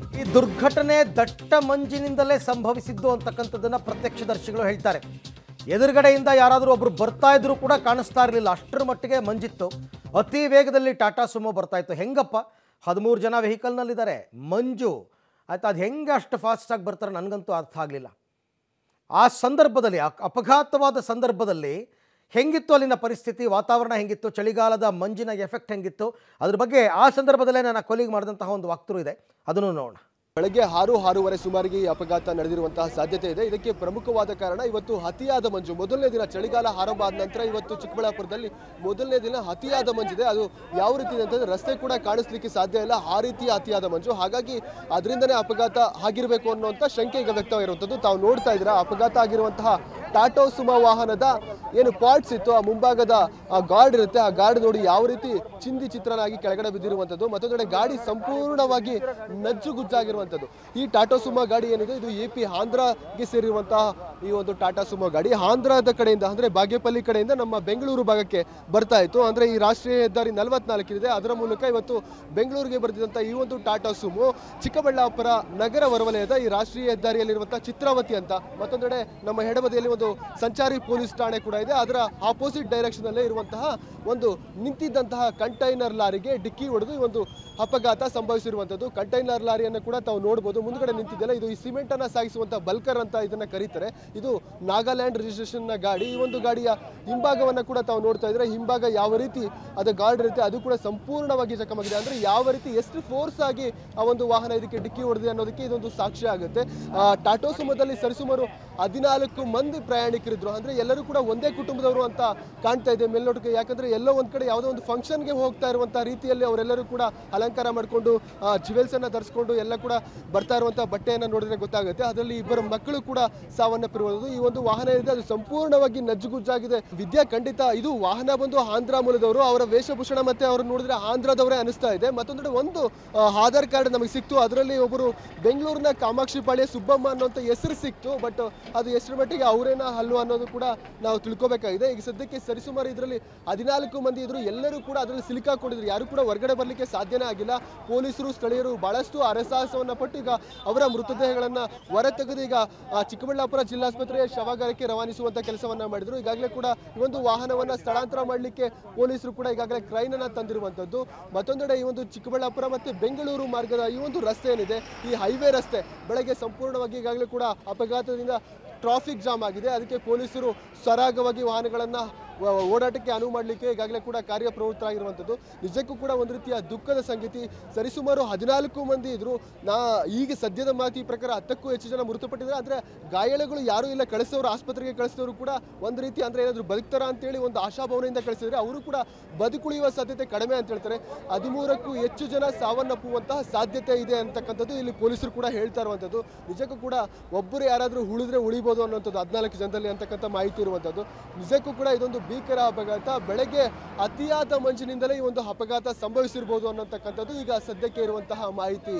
ಈ ದುರ್ಘಟನೆ ದಟ್ಟ ಮಂಜಿನಿಂದಲೇ ಸಂಭವಿಸಿದ್ದು ಅಂತಕ್ಕಂಥದ್ದನ್ನ ಪ್ರತ್ಯಕ್ಷದರ್ಶಿಗಳು ಹೇಳ್ತಾರೆ ಎದುರುಗಡೆಯಿಂದ ಯಾರಾದರೂ ಒಬ್ರು ಬರ್ತಾ ಇದ್ರು ಕೂಡ ಕಾಣಿಸ್ತಾ ಇರಲಿಲ್ಲ ಅಷ್ಟರ ಮಟ್ಟಿಗೆ ಮಂಜಿತ್ತು ಅತಿ ವೇಗದಲ್ಲಿ ಟಾಟಾ ಸುಮೋ ಬರ್ತಾ ಇತ್ತು ಹೆಂಗಪ್ಪ ಹದಿಮೂರು ಜನ ವೆಹಿಕಲ್ನಲ್ಲಿದ್ದಾರೆ ಮಂಜು ಆಯ್ತು ಅದು ಹೆಂಗೆ ಅಷ್ಟು ಫಾಸ್ಟಾಗಿ ಬರ್ತಾರೆ ನನಗಂತೂ ಅರ್ಥ ಆಗಲಿಲ್ಲ ಆ ಸಂದರ್ಭದಲ್ಲಿ ಆ ಅಪಘಾತವಾದ ಸಂದರ್ಭದಲ್ಲಿ ಹೆಂಗಿತ್ತು ಅಲ್ಲಿನ ಪರಿಸ್ಥಿತಿ ವಾತಾವರಣ ಹೆಂಗಿತ್ತು ಚಳಿಗಾಲದ ಮಂಜಿನ ಎಫೆಕ್ಟ್ ಹೆಂಗಿತ್ತು ಅದ್ರ ಬಗ್ಗೆ ಆ ಸಂದರ್ಭದಲ್ಲೇ ನನ್ನ ಕೊಲಿಗೆ ಮಾಡಿದಂತಹ ಒಂದು ವಾಕ್ತರು ಇದೆ ಅದನ್ನು ನೋಡೋಣ ಬೆಳಗ್ಗೆ ಆರು ಆರೂವರೆ ಸುಮಾರಿಗೆ ಈ ಅಪಘಾತ ನಡೆದಿರುವಂತಹ ಸಾಧ್ಯತೆ ಇದೆ ಇದಕ್ಕೆ ಪ್ರಮುಖವಾದ ಕಾರಣ ಇವತ್ತು ಅತಿಯಾದ ಮಂಜು ಮೊದಲನೇ ದಿನ ಚಳಿಗಾಲ ಆರಂಭ ಆದ ನಂತರ ಇವತ್ತು ಚಿಕ್ಕಬಳ್ಳಾಪುರದಲ್ಲಿ ಮೊದಲನೇ ದಿನ ಅತಿಯಾದ ಮಂಜಿದೆ ಅದು ಯಾವ ರೀತಿ ಇದೆ ಅಂತಂದ್ರೆ ರಸ್ತೆ ಕೂಡ ಕಾಣಿಸ್ಲಿಕ್ಕೆ ಸಾಧ್ಯ ಇಲ್ಲ ಆ ರೀತಿಯ ಅತಿಯಾದ ಮಂಜು ಹಾಗಾಗಿ ಅದರಿಂದನೇ ಅಪಘಾತ ಆಗಿರಬೇಕು ಅನ್ನುವಂಥ ಶಂಕೆ ಈಗ ವ್ಯಕ್ತವಾಗಿರುವಂಥದ್ದು ತಾವು ನೋಡ್ತಾ ಇದ್ದೀರಾ ಅಪಘಾತ ಆಗಿರುವಂತಹ ಟಾಟೋ ಸುಮಾ ವಾಹನದ ಏನು ಪಾರ್ಟ್ಸ್ ಇತ್ತು ಆ ಮುಂಭಾಗದ ಆ ಗಾರ್ಡ್ ಇರುತ್ತೆ ಆ ಗಾರ್ಡ್ ನೋಡಿ ಯಾವ ರೀತಿ ಚಿಂದಿ ಚಿತ್ರನಾಗಿ ಕೆಳಗಡೆ ಬಿದ್ದಿರುವಂಥದ್ದು ಮತ್ತೊಂದೆಡೆ ಗಾಡಿ ಸಂಪೂರ್ಣವಾಗಿ ನಜ್ಜುಗುಜ್ಜಾಗಿರುವಂಥದ್ದು ಈ ಟಾಟಾ ಸುಮೋ ಗಾಡಿ ಏನಿದೆ ಇದು ಎ ಪಿ ಆಂಧ್ರಗೆ ಸೇರಿರುವಂತಹ ಈ ಒಂದು ಟಾಟಾ ಸುಮೋ ಗಾಡಿ ಆಂಧ್ರದ ಕಡೆಯಿಂದ ಅಂದ್ರೆ ಬಾಗೇಪಲ್ಲಿ ಕಡೆಯಿಂದ ನಮ್ಮ ಬೆಂಗಳೂರು ಭಾಗಕ್ಕೆ ಬರ್ತಾ ಇತ್ತು ಅಂದ್ರೆ ಈ ರಾಷ್ಟ್ರೀಯ ಹೆದ್ದಾರಿ ನಲವತ್ನಾಲ್ಕಿದೆ ಅದರ ಮೂಲಕ ಇವತ್ತು ಬೆಂಗಳೂರಿಗೆ ಬರ್ತಿದ್ದಂಥ ಈ ಒಂದು ಟಾಟಾ ಸುಮೋ ಚಿಕ್ಕಬಳ್ಳಾಪುರ ನಗರ ಹೊರವಲಯದ ಈ ರಾಷ್ಟ್ರೀಯ ಹೆದ್ದಾರಿಯಲ್ಲಿರುವಂತಹ ಚಿತ್ರಾವತಿ ಅಂತ ಮತ್ತೊಂದೆಡೆ ನಮ್ಮ ಎಡಬದಿಯಲ್ಲಿ ಒಂದು ಸಂಚಾರಿ ಪೊಲೀಸ್ ಠಾಣೆ ಕೂಡ ಇದೆ ಅದರ ಆಪೋಸಿಟ್ ಡೈರೆಕ್ಷನ್ ಅಲ್ಲೇ ಇರುವಂತಹ ಒಂದು ನಿಂತಿದ್ದಂತಹ ಕಂಟೈನರ್ ಲಾರಿಗೆ ಡಿಕ್ಕಿ ಹೊಡೆದು ಈ ಒಂದು ಅಪಘಾತ ಸಂಭವಿಸಿರುವಂಥದ್ದು ಕಂಟೈನರ್ ಲಾರಿಯನ್ನು ಕೂಡ ತಾವು ನೋಡ್ಬೋದು ಮುಂದ್ಗಡೆ ನಿಂತಿದ್ದೆಲ್ಲ ಇದು ಈ ಸಿಮೆಂಟ್ ಅನ್ನ ಸಾಗಿಸುವಂತ ಬಲ್ಕರ್ ಅಂತ ಇದನ್ನ ಕರೀತಾರೆ ಇದು ನಾಗಾಲ್ಯಾಂಡ್ ರಿಜಿಸ್ಟ್ರೇಷನ್ ನ ಗಾಡಿ ಈ ಒಂದು ಗಾಡಿಯ ಹಿಂಭಾಗವನ್ನ ಕೂಡ ತಾವು ನೋಡ್ತಾ ಇದ್ರೆ ಹಿಂಭಾಗ ಯಾವ ರೀತಿ ಅದು ಗಾರ್ಡ್ ಇರುತ್ತೆ ಅದು ಕೂಡ ಸಂಪೂರ್ಣವಾಗಿ ಜಖಮಾಗಿದೆ ಅಂದ್ರೆ ಯಾವ ರೀತಿ ಎಷ್ಟು ಫೋರ್ಸ್ ಆಗಿ ಆ ಒಂದು ವಾಹನ ಇದಕ್ಕೆ ಡಿಕ್ಕಿ ಹೊಡೆದಿದೆ ಅನ್ನೋದಕ್ಕೆ ಇದೊಂದು ಸಾಕ್ಷ್ಯ ಆಗುತ್ತೆ ಆ, ಟಾಟೋ ಸುಮೋದಲ್ಲಿ ಸರಿಸುಮಾರು ಹದಿನಾಲ್ಕು ಮಂದಿ ಪ್ರಯಾಣಿಕರಿದ್ರು ಅಂದ್ರೆ ಎಲ್ಲರೂ ಕೂಡ ಒಂದೇ ಕುಟುಂಬದವರು ಅಂತ ಕಾಣ್ತಾ ಇದೆ ಮೇಲ್ನೋಟಕ್ಕೆ ಯಾಕಂದ್ರೆ ಎಲ್ಲೋ ಒಂದ್ ಕಡೆ ಯಾವುದೋ ಒಂದು ಫಂಕ್ಷನ್ಗೆ ಹೋಗ್ತಾ ಇರುವಂತ ರೀತಿಯಲ್ಲಿ ಅವರೆಲ್ಲರೂ ಕೂಡ ಅಲಂಕಾರ ಮಾಡಿಕೊಂಡು ಜಿವೆಲ್ಸ್ ಅನ್ನ ಧರಿಸ್ಕೊಂಡು ಎಲ್ಲ ಕೂಡ ಬರ್ತಾ ಇರುವಂತ ಬಟ್ಟೆಯನ್ನ ನೋಡಿದ್ರೆ ಗೊತ್ತಾಗುತ್ತೆ ಅದರಲ್ಲಿ ಇಬ್ಬರು ಮಕ್ಕಳು ಕೂಡ ಸಾವನ್ನಪ್ಪಿರುವುದು ಈ ಒಂದು ವಾಹನ ಇದೆ ಅದು ಸಂಪೂರ್ಣವಾಗಿ ನಜ್ಜುಗುಜ್ಜಾಗಿದೆ ವಿದ್ಯಾ ಖಂಡಿತ ಇದು ವಾಹನ ಬಂದು ಆಂಧ್ರ ಮೂಲದವರು ಅವರ ವೇಷಭೂಷಣ ಮತ್ತೆ ಅವರು ನೋಡಿದ್ರೆ ಆಂಧ್ರದವರೇ ಅನಿಸ್ತಾ ಇದೆ ಮತ್ತೊಂದೆಡೆ ಒಂದು ಆ, ಆಧಾರ್ ಕಾರ್ಡ್ ನಮಗೆ ಸಿಕ್ತು ಅದರಲ್ಲಿ ಒಬ್ಬರು ಬೆಂಗಳೂರಿನ ಕಾಮಾಕ್ಷಿ ಪಾಳ್ಯ ಸುಬ್ಬಮ್ಮ ಅನ್ನುವಂಥ ಹೆಸರು ಸಿಕ್ತು ಬಟ್ ಅದು ಎಷ್ಟರ ಮಟ್ಟಿಗೆ ಅವರೇನ ಅಲ್ವಾ ಅನ್ನೋದು ಕೂಡ ನಾವು ತಿಳ್ಕೊಬೇಕಾಗಿದೆ ಈಗ ಸದ್ಯಕ್ಕೆ ಸರಿಸುಮಾರು ಇದರಲ್ಲಿ ಹದಿನಾಲ್ಕು ಮಂದಿ ಇದ್ರು ಎಲ್ಲರೂ ಕೂಡ ಅದರಲ್ಲಿ ಸಿಲುಕಾಕೊಂಡಿದ್ರು ಯಾರು ಕೂಡ ಹೊರಗಡೆ ಬರಲಿಕ್ಕೆ ಸಾಧ್ಯನೇ ಆಗಿಲ್ಲ ಪೊಲೀಸರು ಸ್ಥಳೀಯರು ಬಹಳಷ್ಟು ಅರಸಾಹಸವನ್ನ ಪಟ್ಟು ಈಗ ಅವರ ಮೃತದೇಹಗಳನ್ನ ಹೊರತೆಗೆದು ಈಗ ಆ, ಚಿಕ್ಕಬಳ್ಳಾಪುರ ಜಿಲ್ಲಾಸ್ಪತ್ರೆಯ ಶವಾಗಾರಕ್ಕೆ ರವಾನಿಸುವಂತ ಕೆಲಸವನ್ನ ಮಾಡಿದ್ರು ಈಗಾಗಲೇ ಕೂಡ ಈ ಒಂದು ವಾಹನವನ್ನ ಸ್ಥಳಾಂತರ ಮಾಡಲಿಕ್ಕೆ ಪೊಲೀಸರು ಕೂಡ ಈಗಾಗಲೇ ಕ್ರೈನ್ ಅನ್ನ ತಂದಿರುವಂತದ್ದು ಮತ್ತೊಂದೆಡೆ ಈ ಒಂದು ಚಿಕ್ಕಬಳ್ಳಾಪುರ ಮತ್ತೆ ಬೆಂಗಳೂರು ಮಾರ್ಗದ ಈ ಒಂದು ರಸ್ತೆ ಏನಿದೆ ಈ ಹೈವೇ ರಸ್ತೆ ಬೆಳಗ್ಗೆ ಸಂಪೂರ್ಣವಾಗಿ ಈಗಾಗಲೇ ಕೂಡ ಅಪಘಾತದಿಂದ ಟ್ರಾಫಿಕ್ ಜಾಮ್ ಆಗಿದೆ ಅದಕ್ಕೆ ಪೊಲೀಸರು ಸರಾಗವಾಗಿ ವಾಹನಗಳನ್ನ ವ- ಓಡಾಟಕ್ಕೆ ಅನುವು ಮಾಡಲಿಕ್ಕೆ ಈಗಾಗಲೇ ಕೂಡ ಕಾರ್ಯಪ್ರವೃತ್ತರಾಗಿರುವಂಥದ್ದು ನಿಜಕ್ಕೂ ಕೂಡ ಒಂದು ರೀತಿಯ ದುಃಖದ ಸಂಗತಿ ಸರಿಸುಮಾರು ಹದಿನಾಲ್ಕು ಮಂದಿ ಇದ್ರು ನಾ ಈಗ ಸದ್ಯದ ಮಾತಿ ಪ್ರಕಾರ ಹತ್ತಕ್ಕೂ ಹೆಚ್ಚು ಜನ ಮೃತಪಟ್ಟಿದ್ದಾರೆ ಆದರೆ ಗಾಯಾಳುಗಳು ಯಾರೂ ಇಲ್ಲ ಕಳಿಸೋರು ಆಸ್ಪತ್ರೆಗೆ ಕಳಿಸಿದವರು ಕೂಡ ಒಂದು ರೀತಿ ಅಂದರೆ ಏನಾದರೂ ಬದುಕ್ತಾರ ಅಂತೇಳಿ ಒಂದು ಆಶಾಭಾವನೆಯಿಂದ ಕಳಿಸಿದ್ರೆ ಅವರು ಕೂಡ ಬದುಕುಳಿಯುವ ಸಾಧ್ಯತೆ ಕಡಿಮೆ ಅಂತ ಹೇಳ್ತಾರೆ ಹದಿಮೂರಕ್ಕೂ ಹೆಚ್ಚು ಜನ ಸಾವನ್ನಪ್ಪುವಂತಹ ಸಾಧ್ಯತೆ ಇದೆ ಅಂತಕ್ಕಂಥದ್ದು ಇಲ್ಲಿ ಪೊಲೀಸರು ಕೂಡ ಹೇಳ್ತಾ ಇರುವಂಥದ್ದು ನಿಜಕ್ಕೂ ಕೂಡ ಒಬ್ಬರು ಯಾರಾದರೂ ಉಳಿದ್ರೆ ಉಳಿಬೋದು ಅನ್ನೋಂಥದ್ದು ಹದಿನಾಲ್ಕು ಜನದಲ್ಲಿ ಅಂತಕ್ಕಂಥ ಮಾಹಿತಿ ಇರುವಂಥದ್ದು ನಿಜಕ್ಕೂ ಕೂಡ ಇದೊಂದು ಭೀಕರ ಅಪಘಾತ ಬೆಳಗ್ಗೆ ಅತಿಯಾದ ಮಂಜಿನಿಂದಲೇ ಈ ಒಂದು ಅಪಘಾತ ಸಂಭವಿಸಿರ್ಬೋದು ಅನ್ನೋಂತಕ್ಕಂಥದ್ದು ಈಗ ಸದ್ಯಕ್ಕೆ ಇರುವಂತಹ ಮಾಹಿತಿ